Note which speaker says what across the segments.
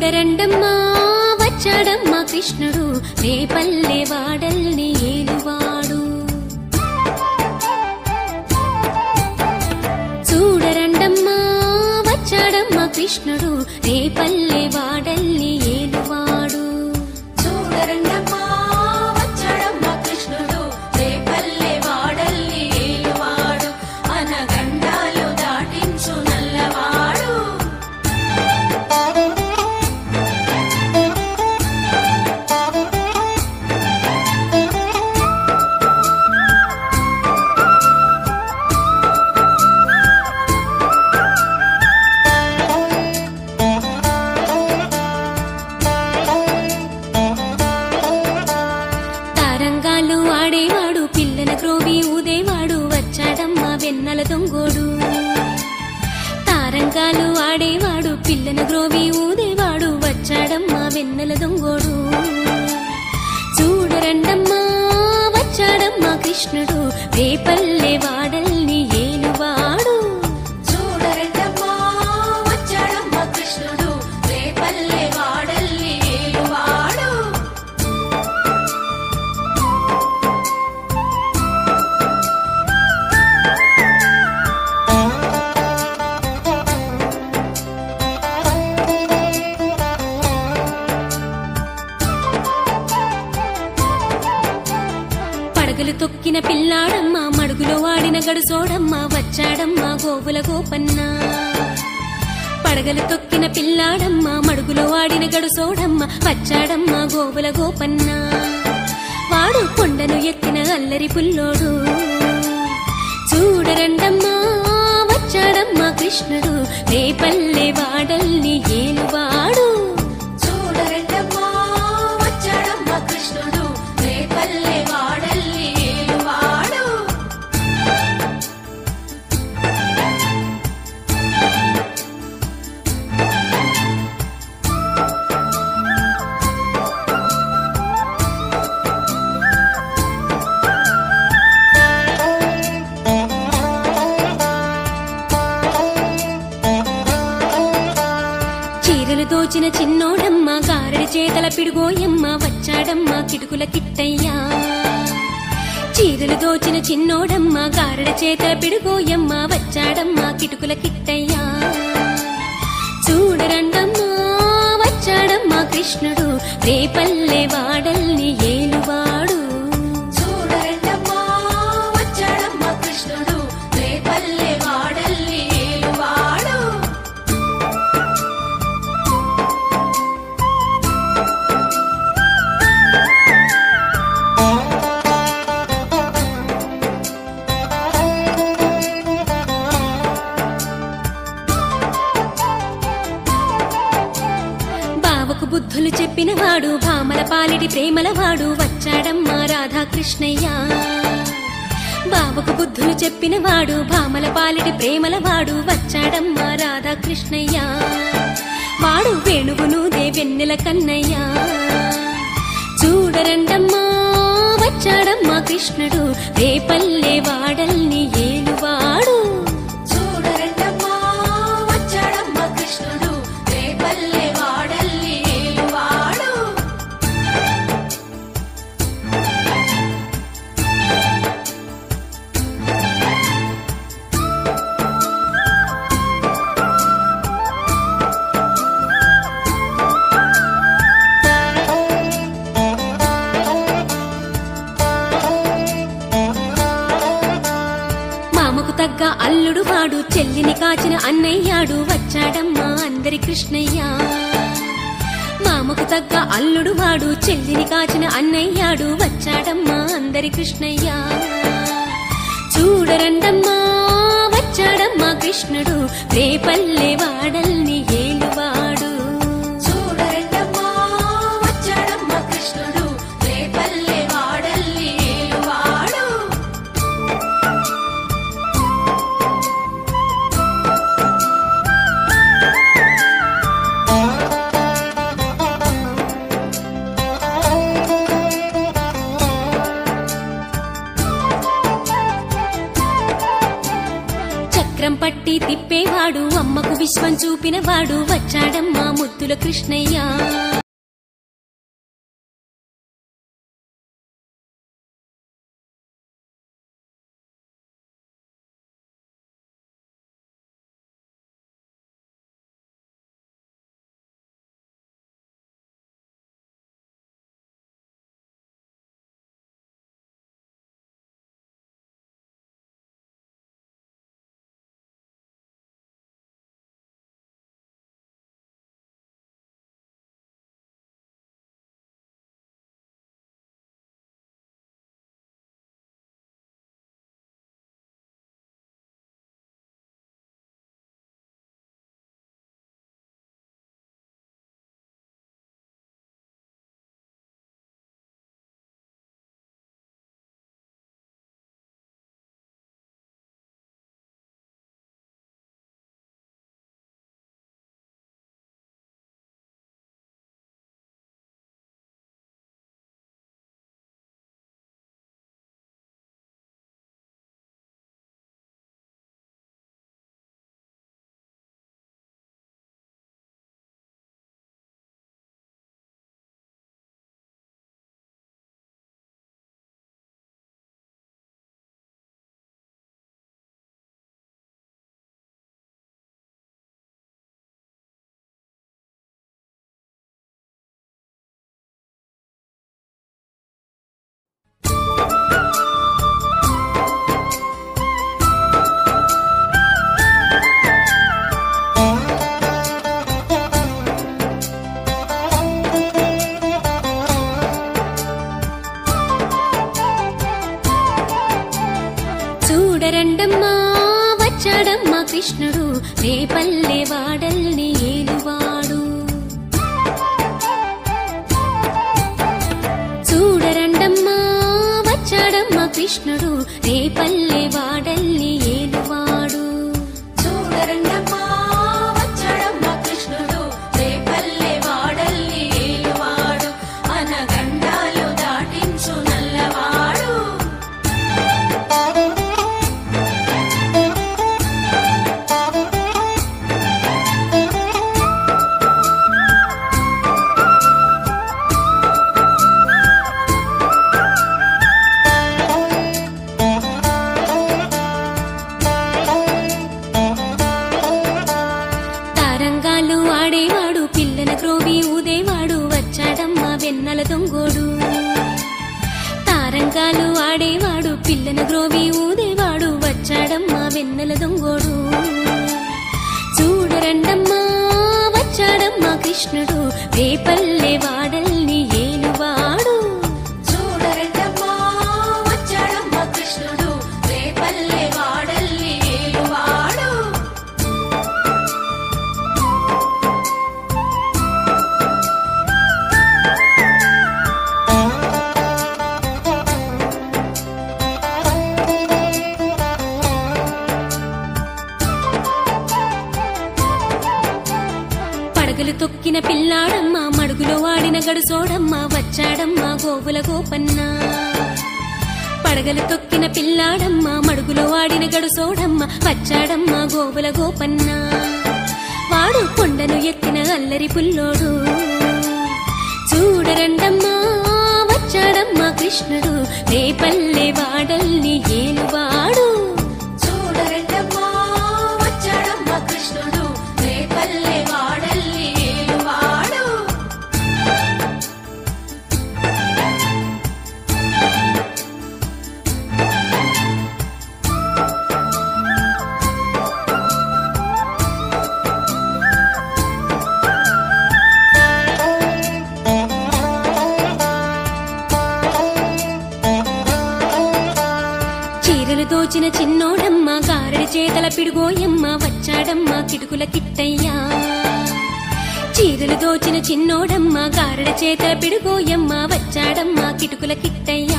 Speaker 1: చూడరండమ్మా వచ్చాడమ్మా కృష్ణుడు రేపల్లె వాడల్ని ఏలువాడు చూడరండమ్మా వచ్చాడమ్మా కృష్ణుడు రేపల్లె వాడల్ని ఏలువాడు
Speaker 2: చూడరండమ్మా వచ్చాడమ్మా కృష్ణుడు రేపల్లె వాడల్ని ఏలువాడు అనగండాలు దాటించు నల్లవాడు
Speaker 1: తారంగాలు ఆడేవాడు పిల్లల క్రోవి ఊదేవాడు వచ్చాడమ్మా వెన్నెల దొంగోడు తారంగాలు ఆడేవాడు పిల్లల గ్రోవి ఊదేవాడు వచ్చాడమ్మా వెన్నెల దొంగోడు చూడరండమ్మా వచ్చాడమ్మా కృష్ణుడు రేపల్లె వాడల్ని ఏలువాడు
Speaker 2: చూడరండమ్మా వచ్చాడమ్మా కృష్ణుడు రేపల్లె వాడల్ని ఏలువాడు
Speaker 1: పడగలు తొక్కిన పిల్లాడమ్మ మడుగులో వాడిన గడుసోడమ్మ వచ్చాడమ్మ గోవుల గోపన్న పడగలు తొక్కిన పిల్లాడమ్మ మడుగులో వాడిన గడుసోడమ్మ వచ్చాడమ్మ గోవుల గోపన్న వాడు కొండను ఎత్తిన అల్లరి పుల్లోడు చూడరండమ్మా వచ్చాడమ్మా కృష్ణుడు రేపల్లె వాడల్ని ఏలువాడు
Speaker 2: చూడరండమ్మా వచ్చాడమ్మా కృష్ణుడు రేపల్లె వాడల్ని ఏలువాడు
Speaker 1: చీరలు దోచిన చిన్నోడమ్మ గారడి చేతల పిడుగోయమ్మ వచ్చాడమ్మ కిటుకుల కిట్టయ్యా చీరలు దోచిన చిన్నోడమ్మ గారడి చేతల పిడుగోయమ్మ వచ్చాడమ్మ కిటుకుల కిట్టయ్యా చూడరండమ్మా వచ్చాడమ్మా కృష్ణుడు రేపల్లె వాడల్ని ఏలువాడు
Speaker 2: చూడరండమ్మా వచ్చాడమ్మా కృష్ణుడు రేపల్లె వాడల్ని ఏలువాడు
Speaker 1: బావకు బుద్ధులు చెప్పినవాడు భామల పాలిటి ప్రేమలవాడు వచ్చాడమ్మా రాధాకృష్ణయ్య బావకు బుద్ధులు చెప్పినవాడు భామల పాలిటి ప్రేమలవాడు వచ్చాడమ్మా రాధాకృష్ణయ్య వాడు వేణువును దేవెన్నెల కన్నయ్య చూడరండమ్మా వచ్చాడమ్మా కృష్ణుడు రేపల్లె వాడల్ని ఏలువాడు
Speaker 2: చూడరండమ్మా వచ్చాడమ్మా కృష్ణుడు రేపల్లె వాడల్ని ఏలువాడు
Speaker 1: మామకు తగ్గ అల్లుడు వాడు చెల్లిని కాచిన అన్నయ్యాడు వచ్చాడమ్మా అందరి కృష్ణయ్య మామకు తగ్గ అల్లుడు వాడు చెల్లిని కాచిన అన్నయ్యాడు వచ్చాడమ్మా అందరి కృష్ణయ్య చూడరండమ్మా వచ్చాడమ్మా కృష్ణుడు రేపల్లె వాడల్ని ఏలువాడు
Speaker 2: చూడరండమ్మా వచ్చాడమ్మా కృష్ణుడు రేపల్లె వాడల్ని ఏలువాడు
Speaker 1: చక్రం పట్టి తిప్పేవాడు వాడు అమ్మకు విశ్వం చూపిన వాడు వచ్చాడమ్మా ముద్దుల కృష్ణయ్య చూడరండమ్మా వచ్చాడమ్మా కృష్ణుడు రేపల్లె వాడల్ని ఏలువాడు చూడరండమ్మా వచ్చాడమ్మా కృష్ణుడు రేపల్లె వాడల్ని ఏలువాడు
Speaker 2: చూడరండమ్మా వచ్చాడమ్మా కృష్ణుడు రేపల్లె వాడల్ని ఏలువాడు అనగండాలు దాటించు నల్లవాడు
Speaker 1: తారంగాలు ఆడేవాడు పిల్లల క్రోవి ఊదేవాడు వచ్చాడమ్మా వెన్నెల దొంగోడు తారంగాలు ఆడేవాడు పిల్లల గ్రోవి ఊదేవాడు వచ్చాడమ్మా వెన్నెల దొంగోడు చూడరండమ్మా వచ్చాడమ్మా కృష్ణుడు రేపల్లె వాడల్ని ఏలువాడు
Speaker 2: చూడరండమ్మా వచ్చాడమ్మా కృష్ణుడు రేపల్లె వాడల్ని ఏలువాడు
Speaker 1: పడగలు తొక్కిన పిల్లాడమ్మ మడుగులో వాడిన గడుసోడమ్మ వచ్చాడమ్మ గోవుల గోపన్న పడగలు తొక్కిన పిల్లాడమ్మ మడుగులో వాడిన గడుసోడమ్మ వచ్చాడమ్మ గోవుల గోపన్న వాడు కొండను ఎత్తిన అల్లరి పుల్లోడు చూడరండమ్మా వచ్చాడమ్మా కృష్ణుడు రేపల్లె వాడల్ని ఏలువాడు
Speaker 2: చూడరండమ్మా వచ్చాడమ్మా కృష్ణుడు రేపల్లె వాడల్ని ఏలువాడు
Speaker 1: చీరలు దోచిన చిన్నోడమ్మ గారడి చేతల పిడుగోయమ్మ వచ్చాడమ్మ కిటుకుల కిట్టయ్యా చీరలు దోచిన చిన్నోడమ్మ గారడి చేతల పిడుగోయమ్మ వచ్చాడమ్మ కిటుకుల కిట్టయ్యా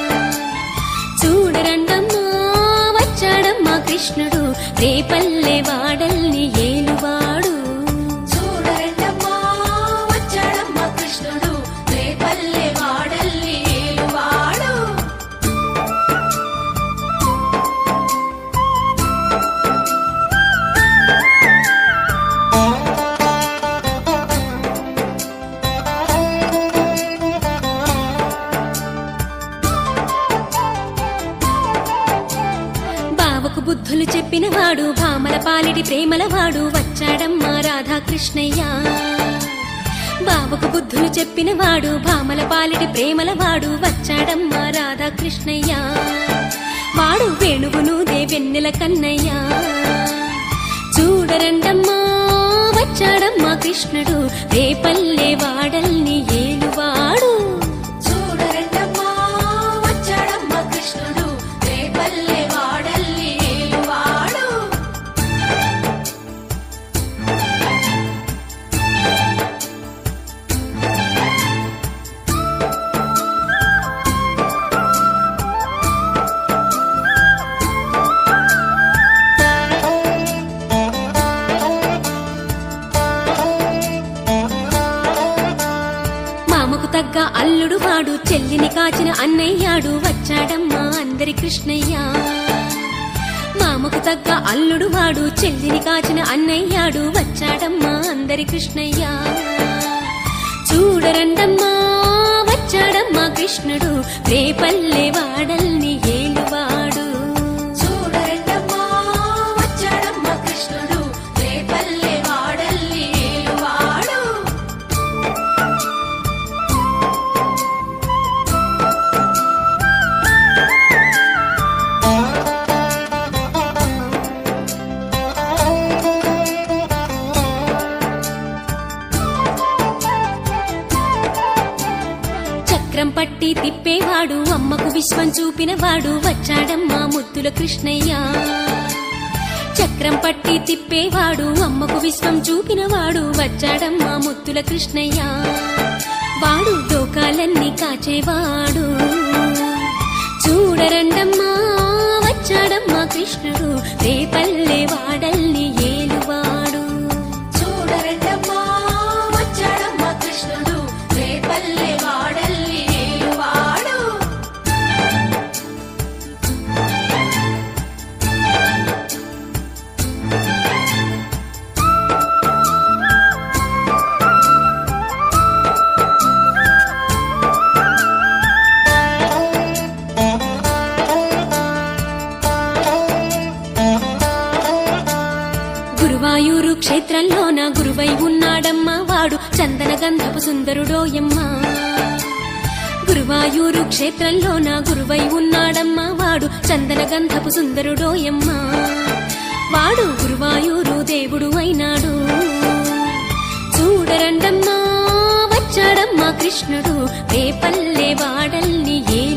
Speaker 1: చూడరండమ్మా వచ్చాడమ్మా కృష్ణుడు రేపల్లె వాడల్ని ఏలువాడు
Speaker 2: చూడరండమ్మా వచ్చాడమ్మా కృష్ణుడు రేపల్లె వాడల్ని ఏలువాడు
Speaker 1: ప్రేమలవాడు వచ్చాడమ్మా రాధాకృష్ణయ్య బాబుకు బుద్ధులు చెప్పిన వాడు భామల పాలిటి ప్రేమలవాడు వచ్చాడమ్మా రాధాకృష్ణయ్య వాడు వేణువును దేవెన్నెల కన్నయ్య చూడరండమ్మా వచ్చాడమ్మా కృష్ణుడు రేపల్లె వాడల్ని ఏలువాడు
Speaker 2: చూడరండమ్మా వచ్చాడమ్మ కృష్ణుడు రేపల్లె వాడల్లి ఏలువాడు
Speaker 1: మామకు తగ్గ అల్లుడు వాడు చెల్లిని కాచిన అన్నయ్యాడు వచ్చాడమ్మా అందరి కృష్ణయ్య మామకు తగ్గ అల్లుడు వాడు చెల్లిని కాచిన అన్నయ్యాడు వచ్చాడమ్మా అందరి కృష్ణయ్య చూడరండమ్మా వచ్చాడమ్మా కృష్ణుడు రేపల్లె వాడల్ని ఏలువాడు
Speaker 2: చూడరండమ్మా వచ్చాడమ్మ కృష్ణుడు రేపల్లె వాడల్లి ఏలువాడు
Speaker 1: చక్రం పట్టి తిప్పేవాడు అమ్మకు విశ్వం చూపినవాడు వచ్చాడమ్మా ముద్దుల కృష్ణయ్య చక్రం పట్టి తిప్పేవాడు అమ్మకు విశ్వం చూపినవాడు వచ్చాడమ్మా ముద్దుల కృష్ణయ్య వాడు లోకాలన్నీ కాచేవాడు చూడరండమ్మా వచ్చాడమ్మా కృష్ణుడు రేపల్లె వాడల్ని ఏలువాడు
Speaker 2: చూడరండమ్మా వచ్చాడమ్మ కృష్ణుడు రేపల్లె వాడల్లి ఏలువాడు
Speaker 1: గురువాయూరు క్షేత్రంలోన గురువై ఉన్నాడమ్మా వాడు చందన గంధపు సుందరుడోయమ్మా గురువాయూరు క్షేత్రంలోన గురువై ఉన్నాడమ్మా వాడు చందన గంధపు సుందరుడోయమ్మా వాడు గురువాయూరు దేవుడు అయినాడు చూడరండమ్మా వచ్చాడమ్మా కృష్ణుడు రేపల్లె వాడల్ని ఏ